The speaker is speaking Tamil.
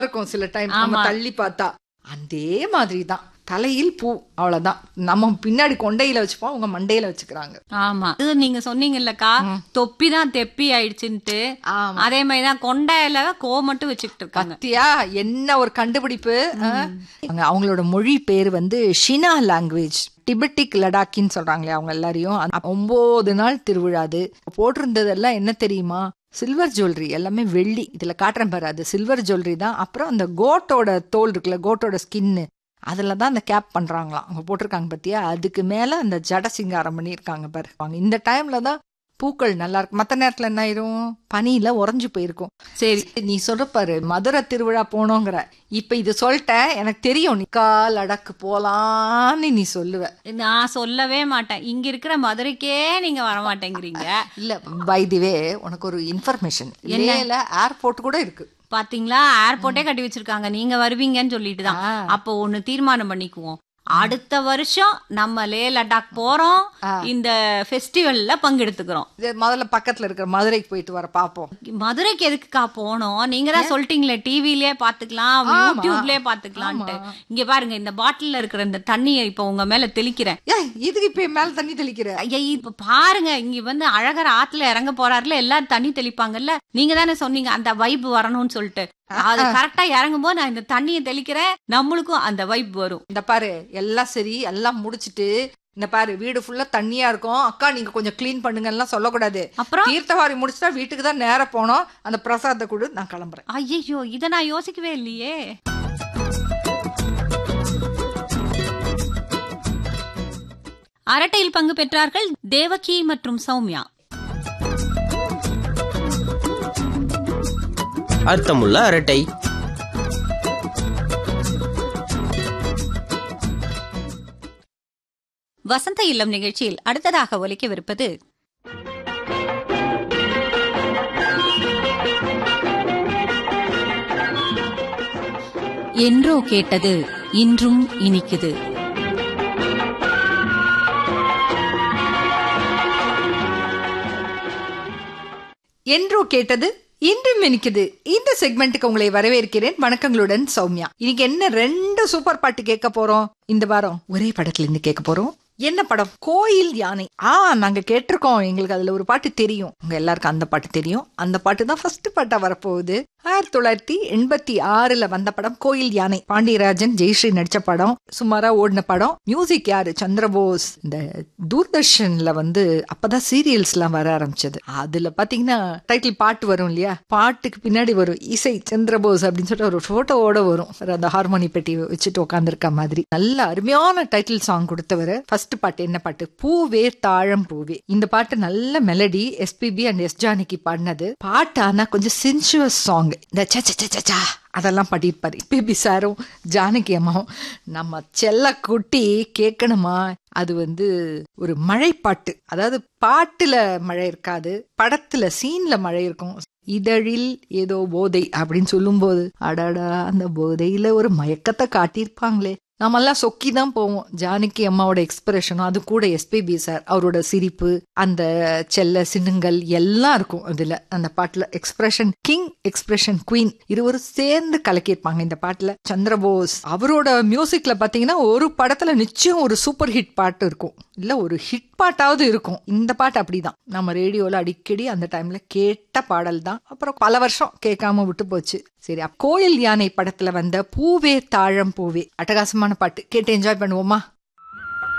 இருக்கும் சில டைம் நம்ம தள்ளி பார்த்தா அதே மாதிரி தான் தலையில் பூ அவ்வளவுதான் நம்ம பின்னாடி கொண்டையில வச்சுப்போம் அவங்க மண்டையில வச்சுக்கிறாங்க ஆமா இது நீங்க சொன்னீங்கல்லக்கா தொப்பி தான் தெப்பி ஆயிடுச்சுன்ட்டு ஆமா. அதே மாதிரிதான் கொண்டையில கோ மட்டும் வச்சுக்கிட்டு இருக்காங்க பத்தியா என்ன ஒரு கண்டுபிடிப்பு ஆ? அவங்க அவங்களோட மொழி பேர் வந்து ஷினா லாங்குவேஜ் டிபெட்டிக் லடாக்கின்னு சொல்றாங்களே அவங்க எல்லாரையும் அந்த ஒன்பது நாள் திருவிழா அது போட்டிருந்ததெல்லாம் என்ன தெரியுமா சில்வர் ஜுவல்லரி எல்லாமே வெள்ளி இதுல காட்டுறேன் பாரு அது சில்வர் ஜுவல்லரி தான் அப்புறம் அந்த கோட்டோட தோல் இருக்குல்ல கோட்டோட ஸ்கின்னு அதில் தான் அந்த கேப் பண்றாங்களாம் அவங்க போட்டிருக்காங்க பத்தியா அதுக்கு மேல அந்த ஜட சிங்காரம் பண்ணியிருக்காங்க பாரு அவங்க இந்த டைம்ல தான் பூக்கள் நல்லா இருக்கு மற்ற நேரத்துல என்ன ஆயிரும் பனியில உறைஞ்சு போயிருக்கும் சரி நீ சொல்ற பாரு மதுரை திருவிழா போனோங்கிற இப்ப இது சொல்லிட்டேன் எனக்கு தெரியும் நிக்கா லடக்கு போலான்னு நீ சொல்லுவ நான் சொல்லவே மாட்டேன் இங்க இருக்கிற மதுரைக்கே நீங்க வர மாட்டேங்கிறீங்க இல்ல பை தி வே உனக்கு ஒரு இன்ஃபர்மேஷன் இல்ல ஏர்போர்ட் கூட இருக்கு பாத்தீங்களா ஏர்போர்ட்டே கட்டி வச்சிருக்காங்க நீங்க வருவீங்கன்னு சொல்லிட்டு தான் அப்போ ஒண்ணு தீர்மானம் பண்ணிக்குவோம் அடுத்த வருஷம் நம்ம லே லடாக் போறோம் இந்த ஃபெஸ்டிவல்ல பங்கெடுத்துக்கிறோம் இது முதல்ல பக்கத்துல இருக்கிற மதுரைக்கு போயிட்டு வர பாப்போம் மதுரைக்கு எதுக்குக்கா போனோம் நீங்க தான் சொல்லிட்டீங்களே டிவிலயே பாத்துக்கலாம் யூடியூப்லயே பாத்துக்கலாம்ட்டு இங்க பாருங்க இந்த பாட்டில்ல இருக்கிற இந்த தண்ணியை இப்ப உங்க மேல தெளிக்கிறேன் ஏய் இதுக்கு இப்ப என் மேல தண்ணி தெளிக்கிற ஐயா இப்ப பாருங்க இங்க வந்து அழகர் ஆத்துல இறங்க போறாருல எல்லாரும் தண்ணி தெளிப்பாங்கல்ல நீங்க தானே சொன்னீங்க அந்த வைப் வரணும்னு சொல்லிட்டு அது கரெக்டா இறங்கும் போது நான் இந்த தண்ணியை தெளிக்கிறேன் நம்மளுக்கும் அந்த வைப் வரும் இந்த பாரு எல்லாம் சரி எல்லாம் முடிச்சிட்டு இந்த பாரு வீடு ஃபுல்லா தண்ணியா இருக்கும் அக்கா நீங்க கொஞ்சம் க்ளீன் பண்ணுங்கலாம் சொல்லக்கூடாது அப்புறம் தீர்த்தவாரி முடிச்சிட்டா வீட்டுக்கு தான் நேரா போனோம் அந்த பிரசாதத்தை கொடு நான் கிளம்புறேன் ஐயோ இத நான் யோசிக்கவே இல்லையே அரட்டையில் பங்கு பெற்றார்கள் தேவகி மற்றும் சௌமியா அர்த்தமுள்ள அரட்டை வசந்த இல்லம் நிகழ்ச்சியில் அடுத்ததாக ஒலிக்கவிருப்பது என்றோ கேட்டது இன்றும் இனிக்குது என்றோ கேட்டது இன்றும் இனிக்குது இந்த செக்மெண்ட்டுக்கு உங்களை வரவேற்கிறேன் வணக்கங்களுடன் சௌமியா இன்னைக்கு என்ன ரெண்டு சூப்பர் பாட்டு கேட்க போறோம் இந்த வாரம் ஒரே படத்துல இருந்து கேட்க போறோம் என்ன படம் கோயில் யானை ஆ நாங்க கேட்டிருக்கோம் எங்களுக்கு அதுல ஒரு பாட்டு தெரியும் உங்க எல்லாருக்கும் அந்த பாட்டு தெரியும் அந்த பாட்டு தான் ஃபர்ஸ்ட் பாட்டா வரப்போகுது ஆயிரத்தி தொள்ளாயிரத்தி எண்பத்தி ஆறுல வந்த படம் கோயில் யானை பாண்டியராஜன் ஜெயஸ்ரீ நடிச்ச படம் சுமாரா ஓடின படம் மியூசிக் யாரு சந்திரபோஸ் இந்த தூர்தர்ஷன்ல வந்து அப்பதான் சீரியல்ஸ் எல்லாம் வர ஆரம்பிச்சது அதுல பாத்தீங்கன்னா டைட்டில் பாட்டு வரும் இல்லையா பாட்டுக்கு பின்னாடி வரும் இசை சந்திரபோஸ் அப்படின்னு சொல்லிட்டு ஒரு போட்டோவோட வரும் அந்த ஹார்மோனி பெட்டி வச்சுட்டு உட்காந்துருக்க மாதிரி நல்ல அருமையான டைட்டில் சாங் கொடுத்தவர் ஃபர்ஸ்ட் பாட்டு என்ன பாட்டு பூவே தாழம் பூவே இந்த பாட்டு நல்ல melody S P B and S Janaki பாடினது பாட்டு ஆனா கொஞ்சம் சென்சுவஸ் சாங் இந்த ச ச ச ச ச அதெல்லாம் பாடியிருப்பாரு பிபி சாரும் ஜானகி அம்மாவும் நம்ம செல்ல குட்டி கேட்கணுமா அது வந்து ஒரு மழை பாட்டு அதாவது பாட்டுல மழை இருக்காது படத்துல சீன்ல மழை இருக்கும் இதழில் ஏதோ போதை அப்படின்னு சொல்லும்போது அடடா அந்த போதையில ஒரு மயக்கத்தை காட்டியிருப்பாங்களே நாமெல்லாம் சொக்கி தான் போவோம் ஜானகி அம்மாவோட எக்ஸ்பிரஷனும் அது கூட எஸ்பிபி சார் அவரோட சிரிப்பு அந்த செல்ல சின்னுங்கள் எல்லாம் இருக்கும் அதுல அந்த பாட்டுல எக்ஸ்பிரஷன் கிங் எக்ஸ்பிரஷன் குவீன் இருவரும் சேர்ந்து கலக்கியிருப்பாங்க இந்த பாட்டுல சந்திரபோஸ் அவரோட மியூசிக்ல பாத்தீங்கன்னா ஒரு படத்துல நிச்சயம் ஒரு சூப்பர் ஹிட் பாட்டு இருக்கும் இல்ல ஒரு ஹிட் பாட்டாவது இருக்கும் இந்த பாட்டு அப்படிதான் நம்ம ரேடியோல அடிக்கடி அந்த டைம்ல கேட்ட பாடல் தான் அப்புறம் பல வருஷம் கேட்காம விட்டு போச்சு சரி அப்ப கோயில் யானை படத்துல வந்த பூவே தாழம் பூவே அட்டகாசமான பாட்டு கேட்டு என்ஜாய் பண்ணுவோமா